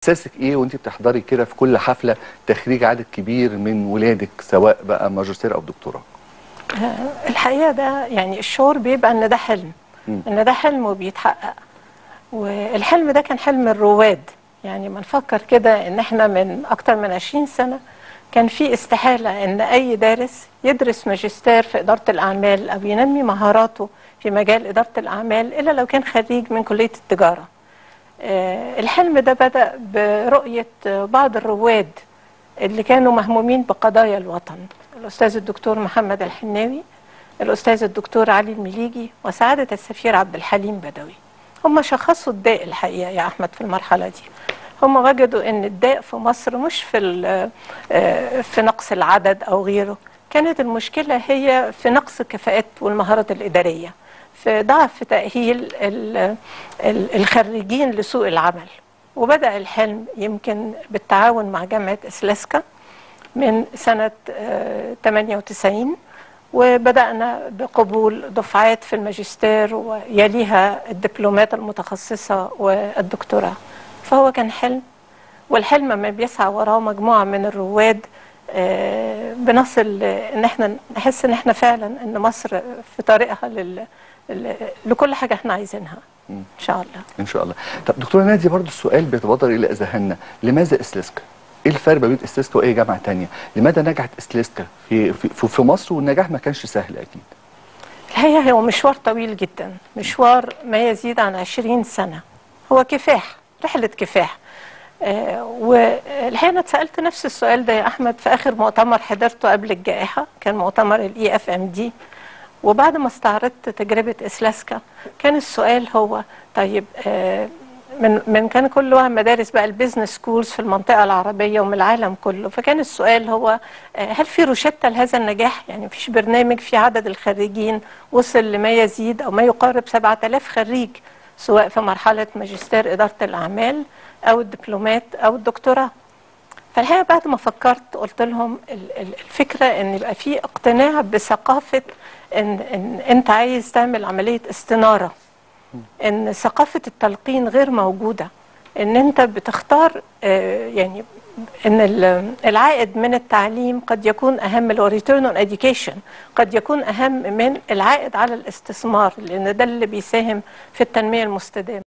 احساسك ايه وانت بتحضري كده في كل حفله تخريج عدد كبير من ولادك سواء بقى ماجستير او دكتوراه الحقيقه ده يعني الشعور بيبقى ان ده حلم مم. ان ده حلم وبيتحقق والحلم ده كان حلم الرواد يعني ما نفكر كده ان احنا من اكتر من 20 سنه كان في استحاله ان اي دارس يدرس ماجستير في اداره الاعمال او ينمي مهاراته في مجال اداره الاعمال الا لو كان خريج من كليه التجاره آه، الحلم ده بدأ برؤية آه، بعض الرواد اللي كانوا مهمومين بقضايا الوطن الأستاذ الدكتور محمد الحناوي الأستاذ الدكتور علي المليجي وسعادة السفير عبد الحليم بدوي هم شخصوا الداء الحقيقة يا أحمد في المرحلة دي هم وجدوا أن الداء في مصر مش في ال- آه، في نقص العدد أو غيره كانت المشكلة هي في نقص الكفاءات والمهارات الإدارية في ضعف تأهيل ال- ال- الخريجين لسوق العمل وبدأ الحلم يمكن بالتعاون مع جامعة إسلاسكا من سنة آه، 98 وبدأنا بقبول دفعات في الماجستير ويليها الدبلومات المتخصصة والدكتوراه فهو كان حلم والحلم ما بيسعى وراه مجموعة من الرواد آه، بنصل ان احنا نحس ان احنا فعلا ان مصر في طريقها لل... لل- لكل حاجة احنا عايزينها ان شاء الله ان شاء الله طب دكتوره نادي برضو السؤال بيتبادر الى اذهاننا لماذا اسلسكا ايه الفرق ما بين اسلسكا واي جامعه تانية لماذا نجحت اسلسكا في في, في في مصر والنجاح ما كانش سهل اكيد الحقيقة هو مشوار طويل جدا مشوار ما يزيد عن 20 سنة هو كفاح رحلة كفاح آه والحقيقة أنا اتسألت نفس السؤال ده يا أحمد في آخر مؤتمر حضرته قبل الجائحة كان مؤتمر الاي اف ام دي وبعد ما استعرضت تجربة إسلاسكا كان السؤال هو طيب آه من من كان كلها مدارس بقى البيزنس سكولز في المنطقة العربية ومن العالم كله فكان السؤال هو آه هل في روشتة لهذا النجاح يعني مفيش برنامج في عدد الخريجين وصل لما يزيد أو ما يقارب 7000 خريج سواء في مرحلة ماجستير إدارة الأعمال أو الدبلومات أو الدكتوراه فالحقيقه بعد ما فكرت قلت لهم ال- ال- الفكره ان يبقى في اقتناع بثقافه ان ان انت عايز تعمل عمليه استناره ان ثقافه التلقين غير موجوده ان انت بتختار آه، يعني ان ال- العائد من التعليم قد يكون اهم لو ريتيرن اون education قد يكون اهم من العائد على الاستثمار لان ده اللي بيساهم في التنميه المستدامه